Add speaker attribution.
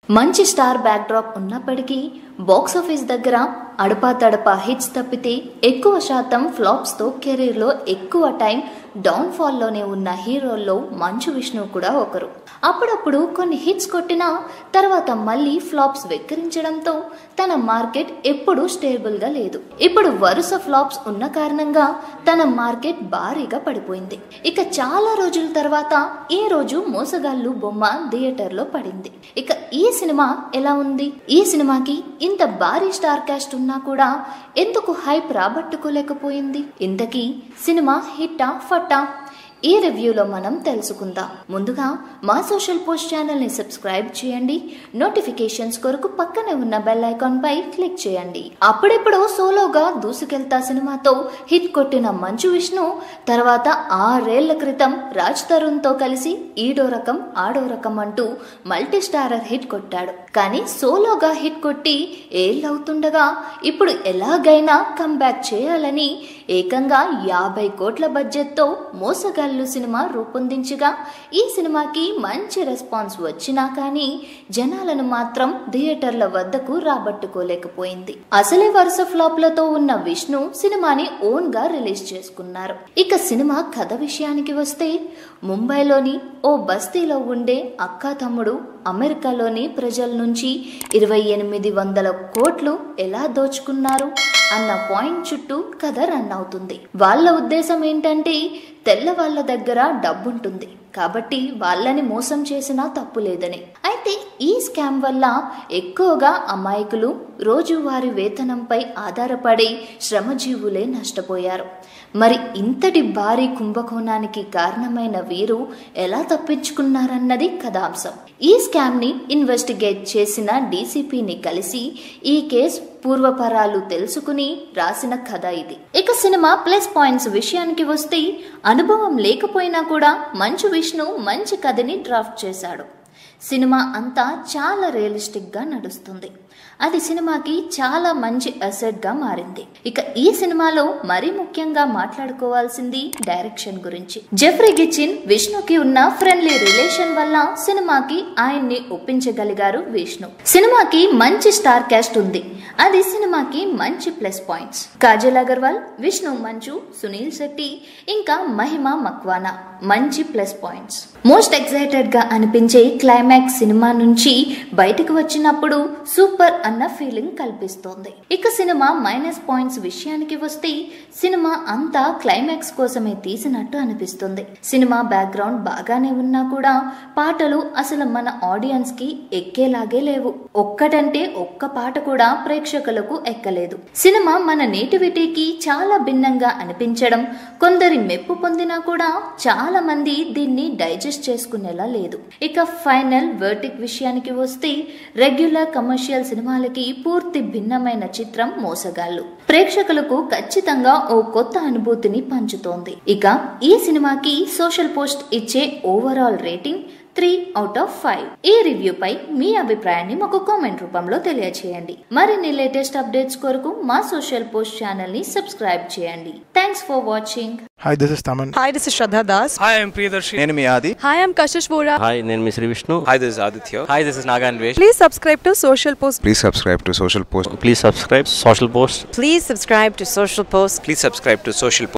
Speaker 1: మంచి star backdrop ఉన్నప్పటికీ box office దగ్గర అడపా తడపా హిట్స్ తప్పితే ఎక్కువ శాతం ఫ్లాప్స్తో కెరీర్లో ఎక్కువ టైం డౌన్ఫాల్లోనే ఉన్న హీరోల్లో మంచు విష్ణు కూడా ఒకరు అప్పుడప్పుడు కొన్ని హిట్స్ కొట్టినా తర్వాత మళ్ళీ ఫ్లాప్స్ వెక్కిరించడంతో తన మార్కెట్ ఎప్పుడూ స్టేబుల్గా లేదు ఇప్పుడు వరుస ఫ్లాప్స్ ఉన్న కారణంగా తన మార్కెట్ భారీగా పడిపోయింది ఇక చాలా రోజుల తర్వాత ఈ రోజు మోసగాళ్ళు బొమ్మ థియేటర్లో పడింది ఇక ఈ సినిమా ఎలా ఉంది ఈ సినిమాకి ఇంత భారీ స్టార్ కాస్ట్ ఉన్నా కూడా ఎందుకు హైప్ రాబట్టుకోలేకపోయింది ఇంతకీ సినిమా హిట్టా ఫట్టా ఈ రివ్యూలో మనం తెలుసుకుందాం ముందుగా మా సోషల్ పోస్ట్ ఛానల్ని సబ్స్క్రైబ్ చేయండి నోటిఫికేషన్స్ కొరకు పక్కనే ఉన్న బెల్ ఐకాన్ పై క్లిక్ చేయండి అప్పుడెప్పుడో సోలోగా దూసుకెళ్తా సినిమాతో హిట్ కొట్టిన మంచు విష్ణు తర్వాత ఆరేళ్ల క్రితం రాజ్ తరుణ్తో కలిసి ఈడో రకం ఆడో రకం అంటూ మల్టీ స్టారర్ హిట్ కొట్టాడు కానీ సోలోగా హిట్ కొట్టి ఏళ్ళవుతుండగా ఇప్పుడు ఎలాగైనా కంబ్యాక్ చేయాలని ఏకంగా యాభై కోట్ల బడ్జెట్తో మోసగాళ్ళు సినిమా రూపొందించగా ఈ సినిమాకి మంచి రెస్పాన్స్ వచ్చినా కానీ జనాలను మాత్రం థియేటర్ల వద్దకు రాబట్టుకోలేకపోయింది అసలే వరుస ఫ్లాప్లతో ఉన్న విష్ణు సినిమాని ఓన్ గా రిలీజ్ చేసుకున్నారు ఇక సినిమా కథ విషయానికి వస్తే ముంబైలోని ఓ బస్తీలో ఉండే అక్క తమ్ముడు అమెరికాలోని ప్రజల నుంచి ఇరవై ఎనిమిది వందల కోట్లు ఎలా దోచుకున్నారు అన్న పాయింట్ చుట్టూ కథ రన్ అవుతుంది వాళ్ళ ఉద్దేశం ఏంటంటే తెల్ల వాళ్ళ దగ్గర డబ్బుంటుంది కాబట్టి వాళ్ళని మోసం చేసినా తప్పు లేదని అయితే ఈ స్కామ్ వల్ల ఎక్కువగా అమాయకులు రోజువారి వేతనంపై ఆధారపడి శ్రమజీవులే నష్టపోయారు మరి ఇంతటి భారీ కుంభకోణానికి కారణమైన వీరు ఎలా తప్పించుకున్నారన్నది కథాంశం ఈ స్కామ్ ని ఇన్వెస్టిగేట్ చేసిన డీసీపీని కలిసి ఈ కేసు పూర్వపరాలు తెలుసుకుని రాసిన కథ ఇది ఇక సినిమా ప్లస్ పాయింట్స్ విషయానికి వస్తే అనుభవం లేకపోయినా కూడా మంచు విష్ణు మంచి కథని డ్రాఫ్ట్ చేశాడు సినిమా అంతా చాలా రియలిస్టిక్ గా నడుస్తుంది అది సినిమాకి చాలా మంచి అసెట్ గా మారింది ఇక ఈ సినిమాలో మరీ ముఖ్యంగా మాట్లాడుకోవాల్సింది డైరెక్షన్ గురించి జెఫ్రీ గిచిన్ విష్ణుకి ఉన్న ఫ్రెండ్లీ రిలేషన్ వల్ల సినిమాకి ఆయన్ని ఒప్పించగలిగారు విష్ణు సినిమాకి మంచి స్టార్ క్యాస్ట్ ఉంది అది సినిమాకి మంచి ప్లస్ పాయింట్స్ కాజల్ అగర్వాల్ విష్ణు మంచు సునీల్ శెట్టి ఇంకా మహిమ మక్వానా మంచి ప్లస్ పాయింట్స్ మోస్ట్ ఎక్సైటెడ్ గా అనిపించే క్లైమాక్స్ సినిమా నుంచి బయటకు వచ్చినప్పుడు సూపర్ అన్న ఫీలింగ్ కల్పిస్తోంది ఇక సినిమా మైనస్ పాయింట్స్ విషయానికి వస్తే సినిమా అంతా క్లైమాక్స్ కోసమే తీసినట్టు అనిపిస్తుంది సినిమా బ్యాక్గ్రౌండ్ బాగానే ఉన్నా కూడా పాటలు అసలు మన ఆడియన్స్ కి ఎక్కేలాగే లేవు ఒక్కటంటే ఒక్క పాట కూడా ప్రేక్షకులకు ఎక్కలేదు సినిమా మన నేటివిటీకి చాలా భిన్నంగా అనిపించడం కొందరి మెప్పు పొందినా కూడా చాలా మంది దీన్ని డైజెస్ట్ చేసుకునేలా లేదు ఇక ఫైనల్ వర్టిక్ విషయానికి వస్తే రెగ్యులర్ కమర్షియల్ సినిమాలకి పూర్తి భిన్నమైన చిత్రం మోసగాళ్ళు ప్రేక్షకులకు ఖచ్చితంగా ఓ కొత్త అనుభూతిని పంచుతోంది ఇక ఈ సినిమాకి సోషల్ పోస్ట్ ఇచ్చే overall rating three out of five ఈ రివ్యూ పై మీ అభిప్రాయాన్ని మాకు కామెంట్ రూపంలో తెలియచేయండి మరిన్ని లేటెస్ట్ అప్డేట్స్ కొరకు మా సోషల్ పోస్ట్ ఛానల్ ని సబ్స్క్రైబ్ చేయండి thanks for watching
Speaker 2: Hi, this is Taman.
Speaker 3: Hi, this is Shraddha Das.
Speaker 4: Hi, I'm Priyadarshi.
Speaker 5: నేను మీ ఆది
Speaker 3: Hi, I'm Kashish Vora.
Speaker 6: Hi నేను మీ Sree Vishnu
Speaker 4: Hi, this is Aditya. Hi, this is Naga Anvesh.
Speaker 3: Please subscribe to Social Post.
Speaker 5: Please subscribe to social post
Speaker 6: please subscribe social post
Speaker 7: Please subscribe to Social Post.
Speaker 4: Please subscribe to Social